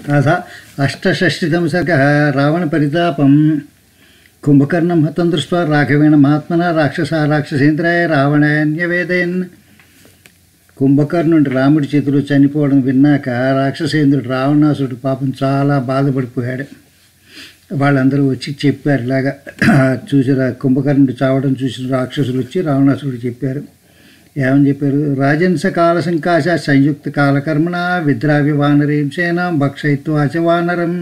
అథ అష్టషష్టితమ సర్గ రావణ పరితాపం కుంభకర్ణం హతం దృష్ట్వా రాఘవేణ మహాత్మన రాక్షస రాక్షసేంద్రాయ రావణాన్యవేదయన్ కుంభకర్ణుడి రాముడి చేతిలో చనిపోవడం విన్నాక రాక్షసేంద్రుడు రావణాసుడు పాపం చాలా బాధపడిపోయాడు వాళ్ళందరూ వచ్చి చెప్పారు ఇలాగా చూసి రా- కుంభకర్ణుడు చావడం చూసిన రాక్షసులు వచ్చి రావణాసుడు చెప్పారు ఏమని చెప్పారు రాజంస కాల సంకాశ సంయుక్త కాలకర్మణ విద్రావి వానరీం సేనాం భక్షయిత్వాచ వానరం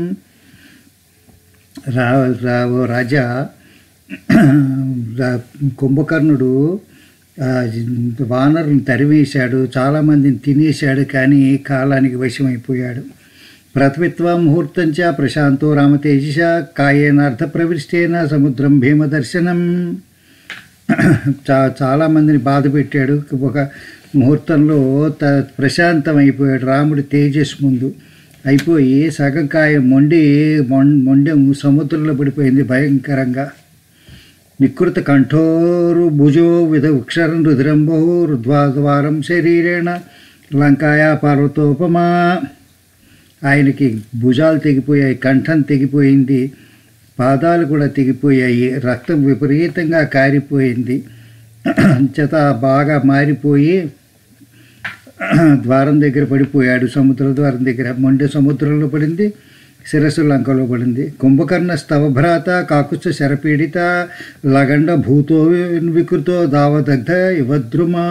రా రావో రాజా రా- కుంభకర్ణుడు ఆ, వానరులను తరివేశాడు చాలామందిని తినేశాడు కానీ కాలానికి వశమైపోయాడు ప్రతిత్వ ముహూర్తం చ ప్రశాంతో రామతేజస కాయేనార్థ ప్రవిష్టేన సముద్రం భీమదర్శనం చా చాలామందిని బాధ పెట్టాడు ఒక ముహూర్తంలో త ప్రశాంతం అయిపోయాడు రాముడి తేజస్ ముందు అయిపోయి సగం కాయ మొండి మొం- మొండెం సముద్రంలో పడిపోయింది భయంకరంగా నికృత కంఠోరు భుజో విధ ఉక్షరం రుద్రంబో రుద్వాద్వారం శరీరేణ లంకాయా పర్వతోపమా ఆయనకి భుజాలు తెగిపోయాయి కంఠం తెగిపోయింది పాదాలు కూడా తెగిపోయాయి రక్తం విపరీతంగా కారిపోయింది చేత బాగా మారిపోయి ద్వారం దగ్గర పడిపోయాడు సముద్ర ద్వారం దగ్గర మొండె సముద్రంలో పడింది శిరస్సు లంకలో పడింది కుంభకర్ణ స్తవభ్రాత కాకుచ్చ శరపీడిత లగండ భూతో వికృతో దావదగ్ధ యువద్రుమా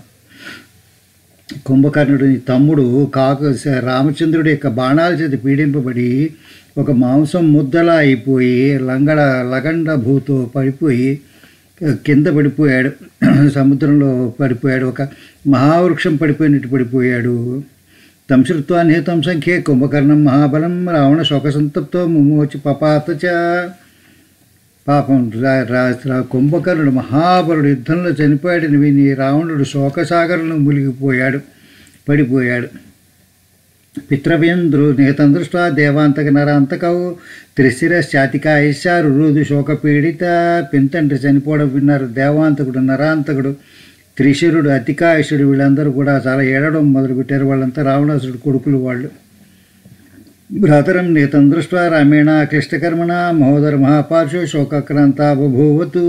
కుంభకర్ణుడి తమ్ముడు కాకు రామచంద్రుడి యొక్క బాణాల చేత పీడింపబడి ఒక మాంసం ముద్దలా అయిపోయి లంగడ లగండ భూతో పడిపోయి కింద పడిపోయాడు సముద్రంలో పడిపోయాడు ఒక మహావృక్షం పడిపోయినట్టు పడిపోయాడు తం శ్రుత్వా నిహితం సంఖ్యే కుంభకర్ణం మహాబలం రావణ శోకసంతప్తో ముమోచి పపాత చ పాపం రా- రా- రా- కుంభకర్ణుడు మహాబలుడు యుద్ధంలో చనిపోయాడని విని రావణుడు శోకసాగరంలో మునిగిపోయాడు పడిపోయాడు పిత్రవేంద్రు నిహితం దృష్ట్వా దేవాంతక నరాంతకౌ త్రిశిరశాతికాయశారు రుదు శోకపీడిత పింతండ్రి చనిపోవడం విన్నారు దేవాంతకుడు నరాంతకుడు త్రిశిరుడు అతికాయసుడు వీళ్ళందరూ కూడా చాలా ఏడవడం మొదలుపెట్టారు వాళ్ళంతా రావణాసుడు కొడుకులు వాళ్ళు భ్రాతరం నిహితం దృష్ట్వా రామేణ క్లిష్టకర్మణ మహోదర మహాపార్శ్వ శోకాక్రాంత బభూవతు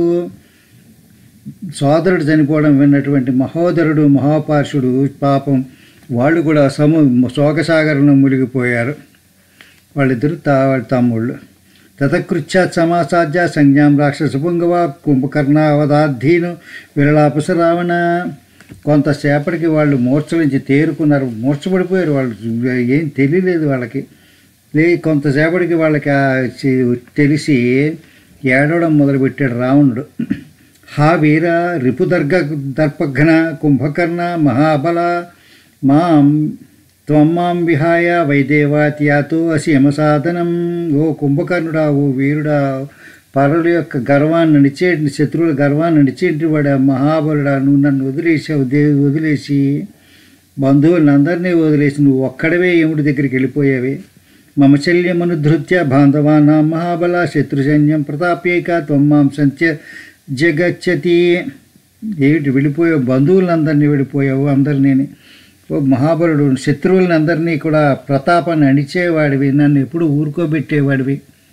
సోదరుడు చనిపోవడం విన్నటువంటి మహోదరుడు మహాపార్షుడు పాపం వాళ్ళు కూడా సము శోకసాగరంలో మునిగిపోయారు వాళ్ళిద్దరు తా వాళ్ళ తమ్ముళ్ళు తతకృత్యాత్ సమాసాధ్య సంజ్ఞాం రాక్షస పుంగవ కుంభకర్ణ అవధాధీను విరళాపస రావణ కొంతసేపటికి వాళ్ళు మూర్ఛ నుంచి తేరుకున్నారు మూర్ఛపడిపోయారు వాళ్ళు ఏం తెలియలేదు వాళ్ళకి లే కొంతసేపటికి వాళ్ళకి ఆ చి- తెలిసి ఏడవడం మొదలుపెట్టాడు రావణుడు హా వీర రిపుదర్గ దర్పఘ్న కుంభకర్ణ మహాబల మాం త్వం మాం విహాయ వైదేవాత్యాతో అసి యమసాధనం ఓ కుంభకర్ణుడా ఓ వీరుడా పరుల యొక్క గర్వాన్ని నడిచేటి శత్రువుల గర్వాన్ని నడిచేటి వాడా మహాబలుడా నువ్వు నన్ను వదిలేసావు దేవి వదిలేసి బంధువులను అందరినీ వదిలేసి నువ్వు ఒక్కడవే యముడి దగ్గరికి వెళ్ళిపోయావే మమ శల్యమనుధృత్య బాంధవానా మహాబల శత్రుసైన్యం ప్రతాప్యేక త్వం మాం సంచ జగచ్చతి ఏమిటి వెళ్ళిపోయావు బంధువులందరినీ వెళ్ళిపోయావు అందరినీ ఓ మహాబలుడు శత్రువులని అందరినీ కూడా ప్రతాపాన్ని అణిచేవాడివి నన్ను ఎప్పుడు ఊరుకోబెట్టేవాడివి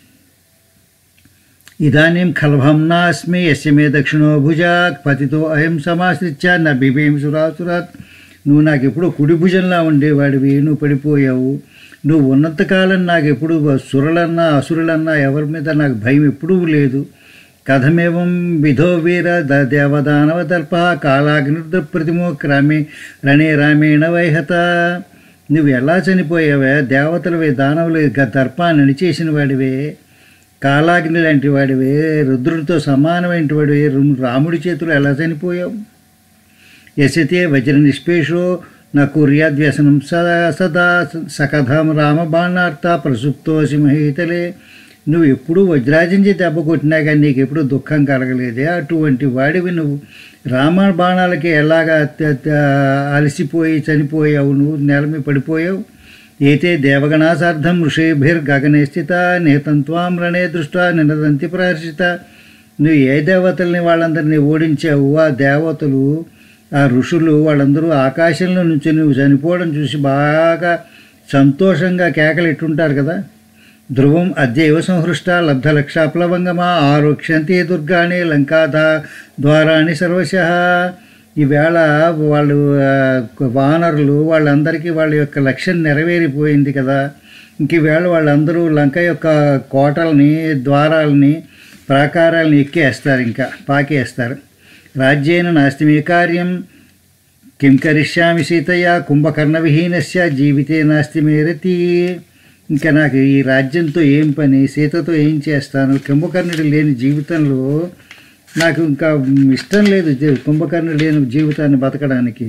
ఇదానీం ఖల్భంనాస్మి యస్య మే దక్షిణో భుజాత్ పతితో అయం సమాశ్రిత్య నా బిభీం సురాసురాత్ నువ్వు నాకు ఎప్పుడు కుడి భుజంలా ఉండేవాడివి నువ్వు పడిపోయావు నువ్వు ఉన్నంతకాలం నాకు ఎప్పుడు సురలన్నా అసురులన్నా ఎవరి మీద నాకు భయం ఎప్పుడూ లేదు కథమేవం విధో వీర ద దేవదానవ దర్ప కాలాగ్నిర్ద ప్రతిమో క్రమే రణే రామేణ వైహత నువ్వు ఎలా చనిపోయావే దేవతలవే దానవులు దర్పాన్ని అణిచేసిన వాడివే కాలాగ్ని లాంటి వాడివే రుద్రుడితో సమానమైన వాడివే రు- రాముడి చేతులు ఎలా చనిపోయావు యశతే వజ్ర నిష్పేషో నా కుర్యాద్వ్యసనం సదా సదా సకథం రామబాణార్థ ప్రసుప్తోసి మహీతలే నువ్వు ఎప్పుడూ వజ్రాజంచి దెబ్బ కొట్టినా కానీ నీకు ఎప్పుడూ దుఃఖం కలగలేదే అటువంటి వాడివి నువ్వు రామ బాణాలకి ఎలాగా త- త- అలసిపోయి చనిపోయావు నువ్వు నేలమి పడిపోయావు ఏతే దేవగణాసార్థం ఋషిభిర్గగనే స్థిత నేతం త్వాం రణే దృష్ట్యా నినదంతి ప్రహర్షిత నువ్వు ఏ దేవతల్ని వాళ్ళందరినీ ఓడించావు ఆ దేవతలు ఆ ఋషులు వాళ్ళందరూ ఆకాశంలో నుంచి నువ్వు చనిపోవడం చూసి బాగా సంతోషంగా కేకలు ఎట్టుంటారు కదా ధ్రువం అద్యైవ సంహృష్ట లబ్ధలక్ష ప్లవంగమా ఆరోక్ష్యంతి దుర్గాణి లంకాధా ద్వారాణి సర్వశ ఈవేళ వాళ్ళు ఆ, వానరులు వాళ్ళందరికీ వాళ్ళ యొక్క లక్ష్యం నెరవేరిపోయింది కదా ఇంక ఈవేళ వాళ్ళందరూ లంక యొక్క కోటల్ని ద్వారాలని ప్రాకారాలని ఎక్కేస్తారు ఇంకా పాకేస్తారు రాజ్యేన నాస్తి మీ కార్యం కిం కరిష్యామి సీతయ్య కుంభకర్ణ విహీనస్య జీవితే నాస్తి మేరతి ఇంకా నాకు ఈ రాజ్యంతో ఏం పని సీతతో ఏం చేస్తాను కుంభకర్ణుడు లేని జీవితంలో నాకు ఇంకా ఇష్టం లేదు జీ- కుంభకర్ణుడు లేని జీవితాన్ని బతకడానికి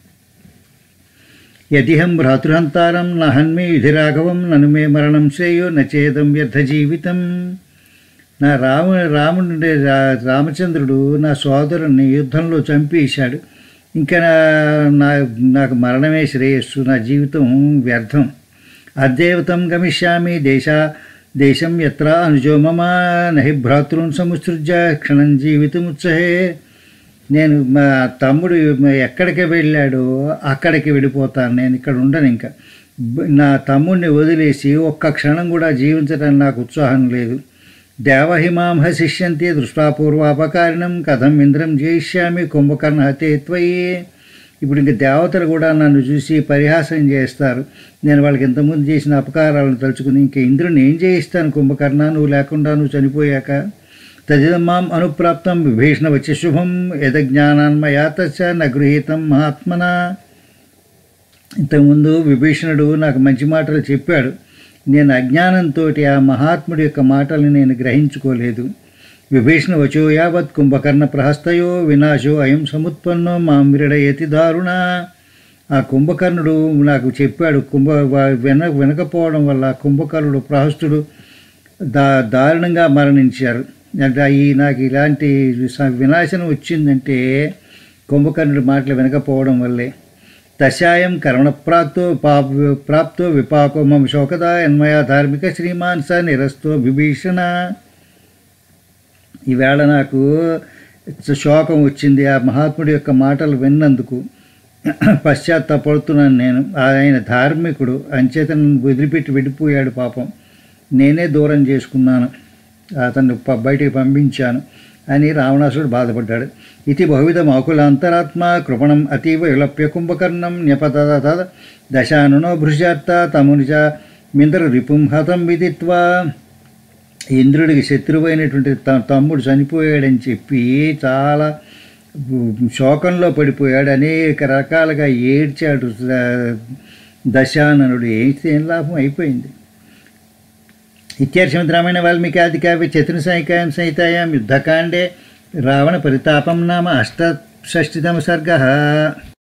యదిహం భ్రాతృహంతారం నహన్మి యుధి రాఘవం నన్ను మే మరణం శ్రేయో నచేదం వ్యర్థ జీవితం నా రాము రాముడి రా- రామచంద్రుడు నా సోదరుణ్ణి యుద్ధంలో చంపేశాడు ఇంకా నా- నా నాకు మరణమే శ్రేయస్సు నా జీవితం వ్యర్థం అద్దేవతం గమిష్యామి దేశ దేశం ఎత్ర అనుజో మమ నహి భ్రాతృన్ సముసృజ్య క్షణం జీవితముత్సహే నేను మా తమ్ముడు ఎక్కడికి వెళ్ళాడో అక్కడికి వెళ్ళిపోతాను నేను ఇక్కడ ఉండను ఇంకా బ- నా తమ్ముడిని వదిలేసి ఒక్క క్షణం కూడా జీవించడానికి నాకు ఉత్సాహం లేదు దేవహిమాం హసిష్యంతి దృష్టా పూర్వాపకారిణం కథం ఇంద్రం జయిష్యామి కుంభకర్ణ హతే త్వయి ఇప్పుడు ఇంక దేవతలు కూడా నన్ను చూసి పరిహాసం చేస్తారు నేను వాళ్ళకి ఇంతకుముందు చేసిన అపకారాలను తలుచుకుని ఇంక ఇంద్రుని ఏం చేయిస్తాను కుంభకర్ణ నువ్వు లేకుండా నువ్వు చనిపోయాక తదిదం మాం అనుప్రాప్తం విభీషణ వచ్చి శుభం యద జ్ఞానాన్మయా తచ్చ న గృహీతం మహాత్మన ఇంతకుముందు విభీషణుడు నాకు మంచి మాటలు చెప్పాడు నేను అజ్ఞానంతో ఆ మహాత్ముడి యొక్క మాటల్ని నేను గ్రహించుకోలేదు విభీషణ వచో యావత్ కుంభకర్ణ ప్రహస్తయో వినాశో అయం సముత్పన్నో మాం విరడయతి దారుణ ఆ కుంభకర్ణుడు నాకు చెప్పాడు కుంభ వా- విన వినకపోవడం వల్ల కుంభకర్ణుడు ప్రహస్తుడు దా దారుణంగా మరణించారు అంటే ఈ నాకు ఇలాంటి స- వినాశనం వచ్చిందంటే కుంభకర్ణుడి మాటలు వినకపోవడం వల్లే తశాయం కర్మప్రాప్తో పాప ప్రాప్తో విపాకో మమ శోకద ఎన్మయ ధార్మిక శ్రీమాన్ స నిరస్తో విభీషణ ఈవేళ నాకు శోకం వచ్చింది ఆ మహాత్ముడి యొక్క మాటలు విన్నందుకు పశ్చాత్తాపడుతున్నాను నేను ఆయన ధార్మికుడు అంచేత నన్ను వదిలిపెట్టి వెళ్ళిపోయాడు పాపం నేనే దూరం చేసుకున్నాను అతన్ని ప- బయటికి పంపించాను అని రావణాసుడు బాధపడ్డాడు ఇది బహువిధం ఆకుల అంతరాత్మ కృపణం అతీవ విలప్య కుంభకర్ణం న్యపత దశానునో భృశార్త తమునిచ మింద్ర రిపుం హతం విదిత్వా ఇంద్రుడికి శత్రువైనటువంటి త తమ్ముడు చనిపోయాడని చెప్పి చాలా శోకంలో పడిపోయాడు అనేక రకాలుగా ఏడ్చాడు ద- దశాననుడు ఏడితే ఏం లాభం అయిపోయింది ఇత్యర్షం రామాయణ వాల్మీకి ఆది కావ్య చతుర్సాయికాయం సంహితాయాం యుద్ధకాండే రావణ పరితాపం నామ అష్టషష్టితమ సర్గ